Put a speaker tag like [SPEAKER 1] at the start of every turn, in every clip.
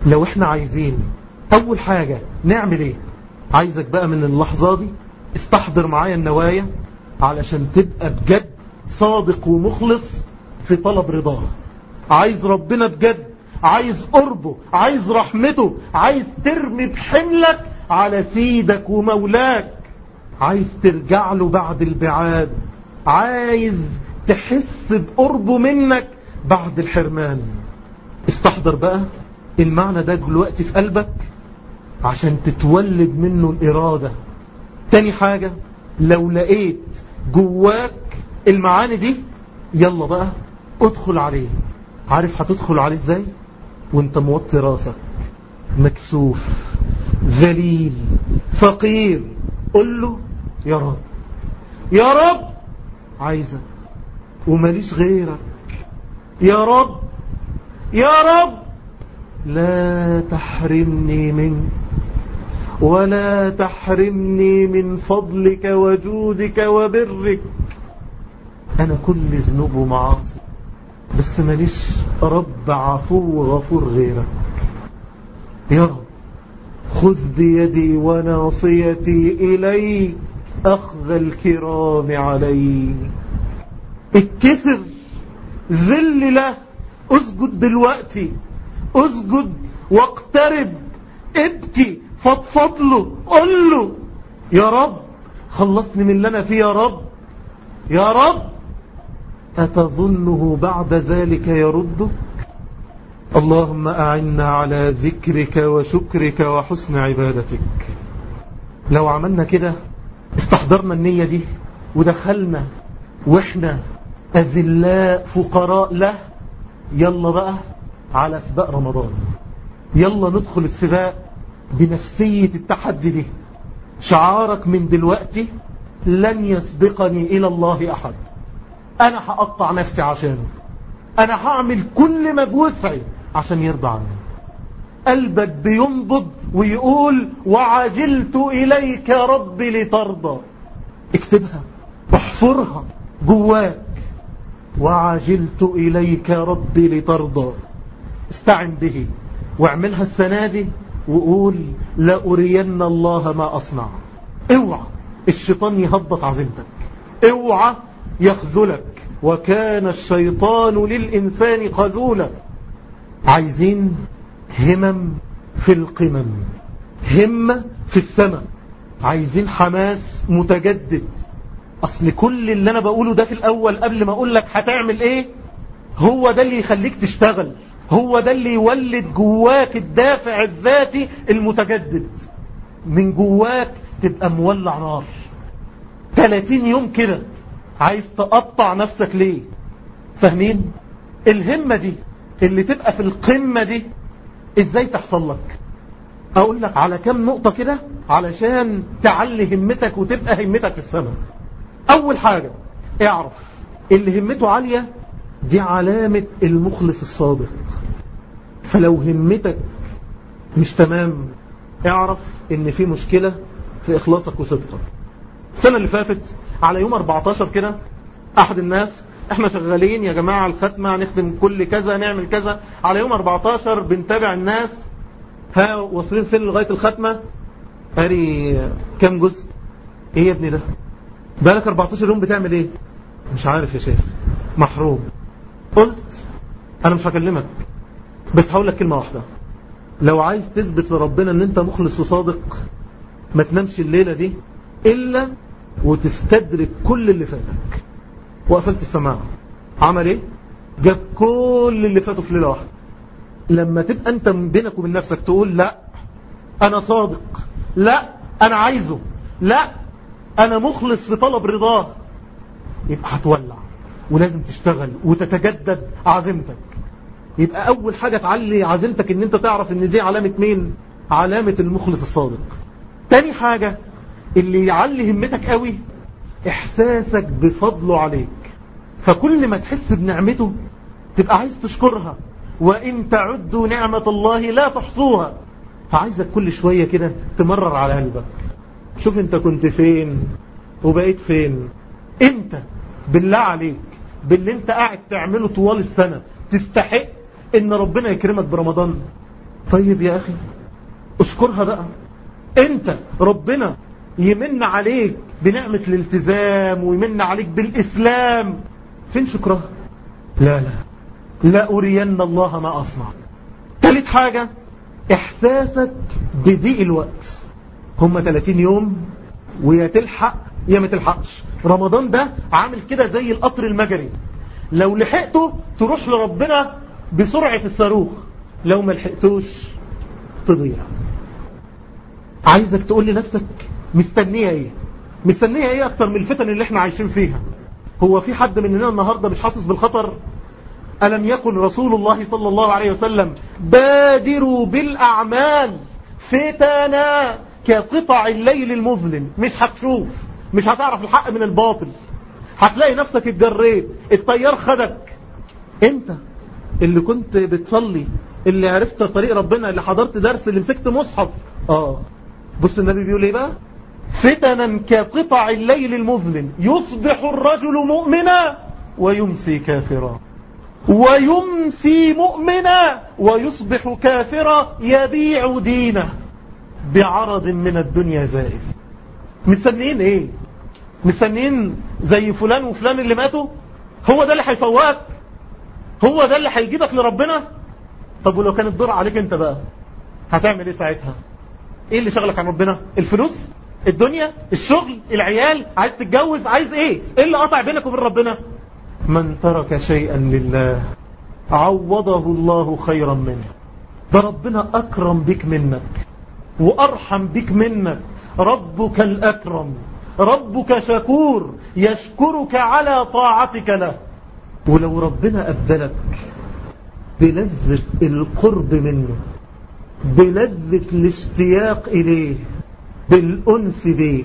[SPEAKER 1] لو احنا عايزين اول حاجة نعمل ايه عايزك بقى من اللحظة دي استحضر معايا النوايا علشان تبقى بجد صادق ومخلص في طلب رضاه عايز ربنا بجد عايز قربه عايز رحمته عايز ترمي بحملك على سيدك ومولاك عايز ترجع له بعد البعاد عايز تحس بقربه منك بعد الحرمان استحضر بقى المعنى ده دلوقتي في قلبك عشان تتولد منه الإرادة تاني حاجة لو لقيت جواك المعاني دي يلا بقى ادخل عليه عارف هتدخل عليه ازاي وانت موطي راسك مكسوف ذليل فقير قل له يا رب يا رب عايزك وماليش غيرك يا رب يا رب لا تحرمني منك ولا تحرمني من فضلك وجودك وبرك أنا كل ذنوب ومعاصي بس ماليش رب عفو وغفور غيرك يا رب خذ بيدي وناصيتي إليك أخذ الكرام علي اتكسر ذل له اسجد دلوقتي اسجد واقترب ابكي فضفض له قل له يا رب خلصني من اللي انا فيه يا رب يا رب أتظنه بعد ذلك يردك اللهم أعنا على ذكرك وشكرك وحسن عبادتك لو عملنا كده استحضرنا النية دي ودخلنا واحنا أذلاء فقراء له يلا بقى على سباق رمضان يلا ندخل السباق بنفسية التحدي دي شعارك من دلوقتي لن يسبقني إلى الله أحد أنا هقطع نفسي عشانه أنا هعمل كل ما بوسعي عشان يرضى عني قلبك بينبض ويقول وعجلت إليك ربي لترضى اكتبها احفرها جواك وعجلت إليك ربي لترضى استعن به واعملها السنة دي وقول لأرين الله ما أصنع اوعى الشيطان يهبط عزيمتك اوعى يخذلك وكان الشيطان للإنسان خذولا عايزين همم في القمم همة في السماء عايزين حماس متجدد أصل كل اللي أنا بقوله ده في الأول قبل ما أقول لك هتعمل إيه هو ده اللي يخليك تشتغل هو ده اللي يولد جواك الدافع الذاتي المتجدد من جواك تبقى مولع نار 30 يوم كده عايز تقطع نفسك ليه فاهمين الهمة دي اللي تبقى في القمة دي ازاي تحصل لك اقول لك على كم نقطة كده علشان تعلي همتك وتبقى همتك في السماء اول حاجة اعرف اللي همته عالية دي علامة المخلص الصادق فلو همتك مش تمام اعرف ان في مشكلة في اخلاصك وصدقك السنة اللي فاتت على يوم 14 كده احد الناس احنا شغالين يا جماعة الختمة نخدم كل كذا نعمل كذا على يوم 14 بنتابع الناس ها واصلين فين لغاية الختمة قاري كام جزء ايه يا ابني ده بقالك 14 يوم بتعمل ايه مش عارف يا شيخ محروم قلت انا مش هكلمك بس هقول لك كلمة واحدة لو عايز تثبت لربنا ان انت مخلص وصادق ما تنامش الليلة دي الا وتستدرك كل اللي فاتك وقفلت السماعة عمل ايه جاب كل اللي فاتوا في ليلة واحدة لما تبقى انت من بينك وبين نفسك تقول لا انا صادق لا انا عايزه لا انا مخلص في طلب رضاه يبقى هتولع ولازم تشتغل وتتجدد عزيمتك يبقى اول حاجة تعلي عزيمتك ان انت تعرف ان دي علامة مين علامة المخلص الصادق تاني حاجة اللي يعلي همتك قوي احساسك بفضله عليك فكل ما تحس بنعمته تبقى عايز تشكرها وان تعدوا نعمة الله لا تحصوها فعايزك كل شوية كده تمرر على قلبك شوف انت كنت فين وبقيت فين انت بالله عليك باللي انت قاعد تعمله طوال السنة تستحق ان ربنا يكرمك برمضان طيب يا أخي اشكرها بقى انت ربنا يمن عليك بنعمة الالتزام ويمن عليك بالإسلام فين شكرها لا لا لا أرين الله ما أصنع ثالث حاجة إحساسك بضيق الوقت هم 30 يوم ويا تلحق يا ما تلحقش رمضان ده عامل كده زي القطر المجري لو لحقته تروح لربنا بسرعة الصاروخ لو ما لحقتوش تضيع عايزك تقول لنفسك مستنية ايه مستنية ايه اكتر من الفتن اللي احنا عايشين فيها هو في حد مننا النهاردة مش حاسس بالخطر ألم يقل رسول الله صلى الله عليه وسلم بادروا بالأعمال فتنا كقطع الليل المظلم مش هتشوف مش هتعرف الحق من الباطل هتلاقي نفسك اتجريت الطيار خدك انت اللي كنت بتصلي اللي عرفت طريق ربنا اللي حضرت درس اللي مسكت مصحف اه بص النبي بيقول ايه بقى فتنا كقطع الليل المظلم يصبح الرجل مؤمنا ويمسي كافرا ويمسي مؤمنا ويصبح كافرا يبيع دينه بعرض من الدنيا زائف مستنيين ايه مستنيين زي فلان وفلان اللي ماتوا هو ده اللي هيفوقك هو ده اللي هيجيبك لربنا طب ولو كانت دور عليك انت بقى هتعمل ايه ساعتها ايه اللي شغلك عن ربنا الفلوس الدنيا الشغل العيال عايز تتجوز عايز ايه ايه اللي قطع بينك وبين ربنا من ترك شيئا لله عوضه الله خيرا منه ده ربنا أكرم بك منك وأرحم بك منك ربك الأكرم ربك شكور يشكرك على طاعتك له ولو ربنا أبدلك بلذة القرب منه بلذة الاشتياق إليه بالأنس به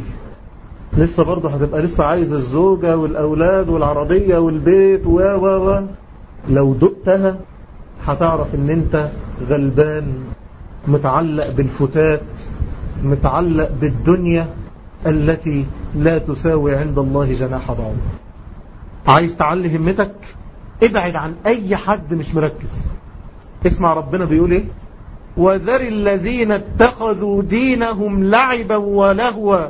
[SPEAKER 1] لسه برضه هتبقى لسه عايز الزوجة والأولاد والعربية والبيت و و و لو دقتها هتعرف ان انت غلبان متعلق بالفتات متعلق بالدنيا التي لا تساوي عند الله جناح بعوض عايز تعلي همتك ابعد عن اي حد مش مركز اسمع ربنا بيقول ايه وذر الذين اتخذوا دينهم لعبا ولهوا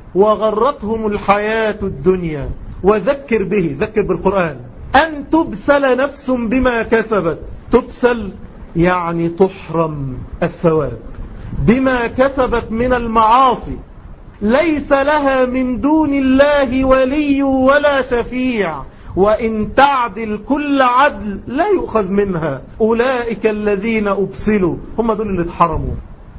[SPEAKER 1] وغرتهم الحياة الدنيا وذكر به ذكر بالقرآن أن تبسل نفس بما كسبت تبسل يعني تحرم الثواب بما كسبت من المعاصي ليس لها من دون الله ولي ولا شفيع وإن تعدل كل عدل لا يؤخذ منها أولئك الذين أبسلوا هم دول اللي اتحرموا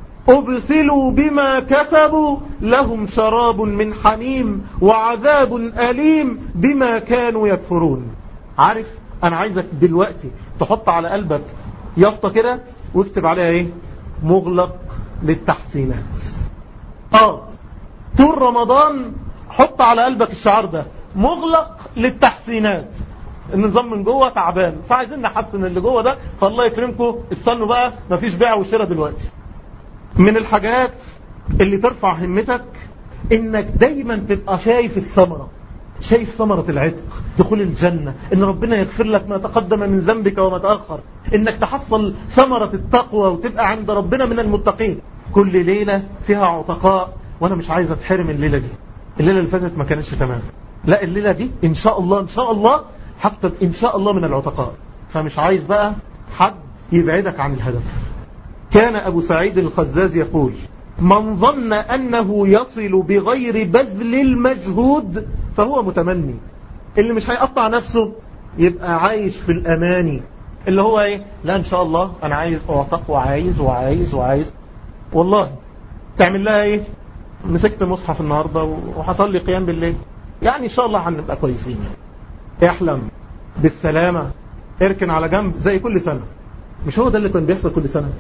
[SPEAKER 1] أبسلوا بما كسبوا لهم شراب من حميم وعذاب أليم بما كانوا يكفرون عارف أنا عايزك دلوقتي تحط على قلبك يافطة كده واكتب عليها ايه مغلق للتحسينات اه طول رمضان حط على قلبك الشعار ده مغلق للتحسينات النظام من جوه تعبان فعايزين نحسن اللي جوه ده فالله يكرمكم استنوا بقى مفيش بيع وشراء دلوقتي من الحاجات اللي ترفع همتك انك دايما تبقى شايف الثمرة شايف ثمرة العتق دخول الجنة ان ربنا يغفر لك ما تقدم من ذنبك وما تأخر انك تحصل ثمرة التقوى وتبقى عند ربنا من المتقين كل ليلة فيها عتقاء وانا مش عايز اتحرم الليلة دي الليلة اللي فاتت ما كانتش تمام لا الليلة دي ان شاء الله ان شاء الله حتى ان شاء الله من العتقاء فمش عايز بقى حد يبعدك عن الهدف كان أبو سعيد الخزاز يقول من ظن أنه يصل بغير بذل المجهود فهو متمني اللي مش هيقطع نفسه يبقى عايش في الأماني اللي هو ايه لا ان شاء الله انا عايز اعتق وعايز وعايز وعايز والله تعمل لها ايه مسكت مصحف النهاردة وحصل لي قيام بالليل يعني ان شاء الله هنبقى كويسين يعني احلم بالسلامة اركن على جنب زي كل سنة مش هو ده اللي كان بيحصل كل سنة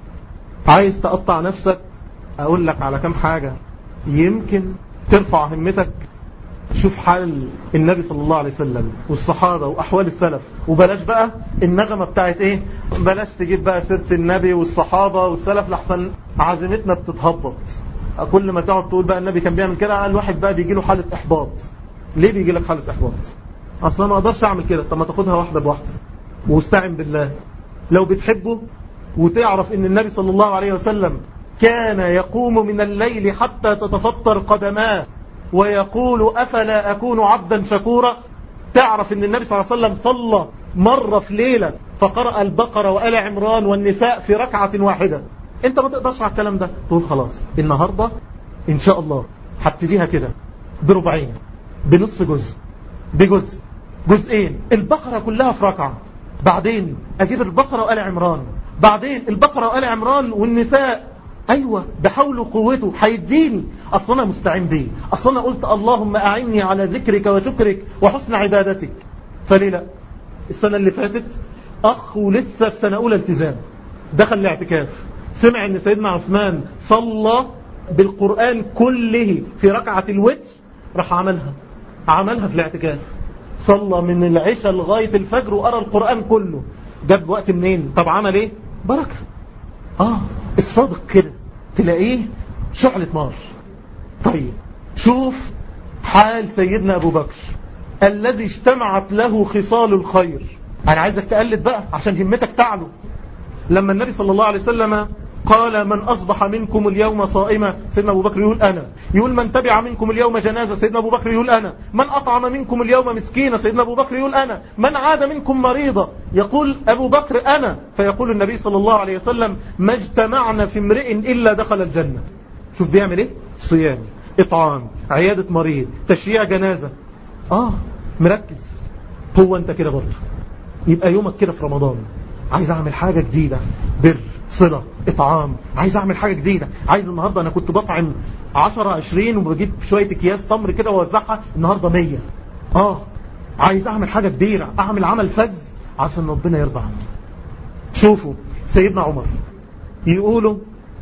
[SPEAKER 1] عايز تقطع نفسك اقول لك على كم حاجة يمكن ترفع همتك شوف حال النبي صلى الله عليه وسلم والصحابة وأحوال السلف وبلاش بقى النغمة بتاعت ايه بلاش تجيب بقى سيرة النبي والصحابة والسلف لحسن عزيمتنا بتتهبط كل ما تقعد تقول بقى النبي كان بيعمل كده الواحد بقى بيجي له حالة إحباط ليه بيجي لك حالة إحباط أصلا ما أقدرش أعمل كده طب ما تاخدها واحدة بواحدة واستعن بالله لو بتحبه وتعرف ان النبي صلى الله عليه وسلم كان يقوم من الليل حتى تتفطر قدماه ويقول أفلا أكون عبدا شكورا تعرف ان النبي صلى الله عليه وسلم صلى مرة في ليلة فقرأ البقرة وآل عمران والنساء في ركعة واحدة انت ما تقدرش على الكلام ده تقول خلاص النهاردة ان شاء الله هبتديها كده بربعين بنص جزء بجزء جزئين البقرة كلها في ركعة بعدين اجيب البقرة وآل عمران بعدين البقرة وآل عمران والنساء ايوه بحول وقوته هيديني اصل انا مستعين بيه اصل انا قلت اللهم اعني على ذكرك وشكرك وحسن عبادتك فليه لا السنة اللي فاتت اخ ولسه في سنة اولى التزام دخل الاعتكاف سمع ان سيدنا عثمان صلى بالقرآن كله في ركعة الوتر راح عملها عملها في الاعتكاف صلى من العشاء لغاية الفجر وقرأ القرآن كله جاب وقت منين طب عمل ايه بركة اه الصادق كده تلاقيه شعلة نار طيب شوف حال سيدنا ابو بكر الذي اجتمعت له خصال الخير انا عايزك تقلد بقى عشان همتك تعلو لما النبي صلى الله عليه وسلم قال من أصبح منكم اليوم صائما سيدنا أبو بكر يقول أنا يقول من تبع منكم اليوم جنازة سيدنا أبو بكر يقول أنا من أطعم منكم اليوم مسكينة سيدنا أبو بكر يقول أنا من عاد منكم مريضة يقول أبو بكر أنا فيقول النبي صلى الله عليه وسلم ما اجتمعنا في امرئ إلا دخل الجنة شوف بيعمل إيه صيام إطعام عيادة مريض تشييع جنازة آه مركز هو أنت كده برضه يبقى يومك كده في رمضان عايز أعمل حاجة جديدة بر صلة إطعام عايز أعمل حاجة جديدة عايز النهاردة أنا كنت بطعم 10 20 وبجيب شوية أكياس تمر كده ووزعها النهاردة 100 آه عايز أعمل حاجة كبيرة أعمل عمل فز عشان ربنا يرضى عني شوفوا سيدنا عمر يقولوا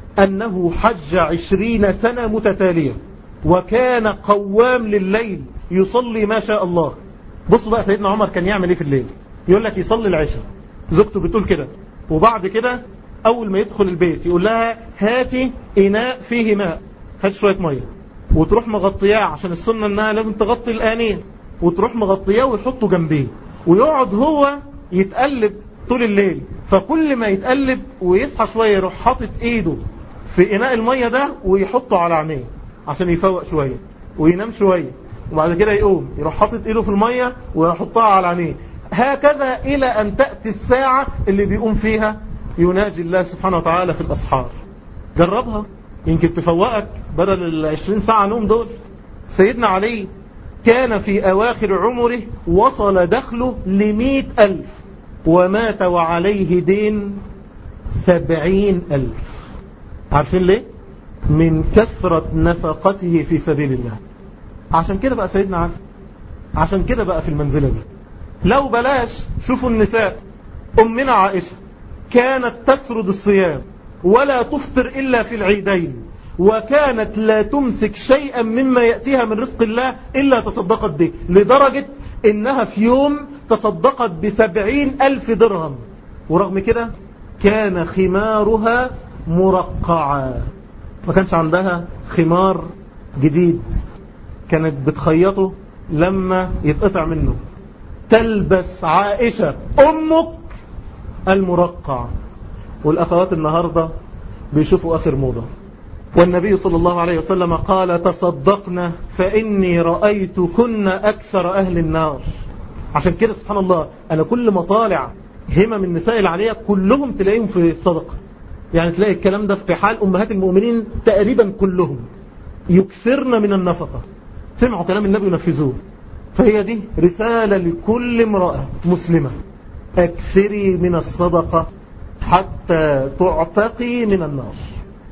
[SPEAKER 1] أنه حج عشرين سنة متتالية وكان قوام لليل يصلي ما شاء الله بصوا بقى سيدنا عمر كان يعمل ايه في الليل يقول لك يصلي العشاء زوجته بتقول كده وبعد كده اول ما يدخل البيت يقول لها هاتي اناء فيه ماء هات شوية مية وتروح مغطياه عشان السنة انها لازم تغطي الانية وتروح مغطياه ويحطه جنبيه ويقعد هو يتقلب طول الليل فكل ما يتقلب ويصحى شوية يروح حاطط ايده في اناء المية ده ويحطه على عينيه عشان يفوق شوية وينام شوية وبعد كده يقوم يروح حاطط ايده في المية ويحطها على عينيه هكذا إلى أن تأتي الساعة اللي بيقوم فيها يناجي الله سبحانه وتعالى في الأسحار جربها يمكن تفوقك بدل العشرين ساعة نوم دول سيدنا علي كان في أواخر عمره وصل دخله لمئة ألف ومات وعليه دين سبعين ألف عارفين ليه؟ من كثرة نفقته في سبيل الله عشان كده بقى سيدنا علي عشان كده بقى في المنزلة دي لو بلاش شوفوا النساء أمنا عائشة كانت تسرد الصيام ولا تفطر إلا في العيدين وكانت لا تمسك شيئا مما يأتيها من رزق الله إلا تصدقت به لدرجة إنها في يوم تصدقت بسبعين ألف درهم ورغم كده كان خمارها مرقعا ما كانش عندها خمار جديد كانت بتخيطه لما يتقطع منه تلبس عائشة أمك المرقع والأخوات النهاردة بيشوفوا آخر موضة والنبي صلى الله عليه وسلم قال تصدقنا فإني رأيت كنا أكثر أهل النار عشان كده سبحان الله أنا كل ما طالع همم النساء العالية كلهم تلاقيهم في الصدقة يعني تلاقي الكلام ده في حال أمهات المؤمنين تقريبا كلهم يكثرن من النفقة سمعوا كلام النبي ونفذوه فهي دي رسالة لكل امرأة مسلمة أكثري من الصدقة حتى تعتقي من النار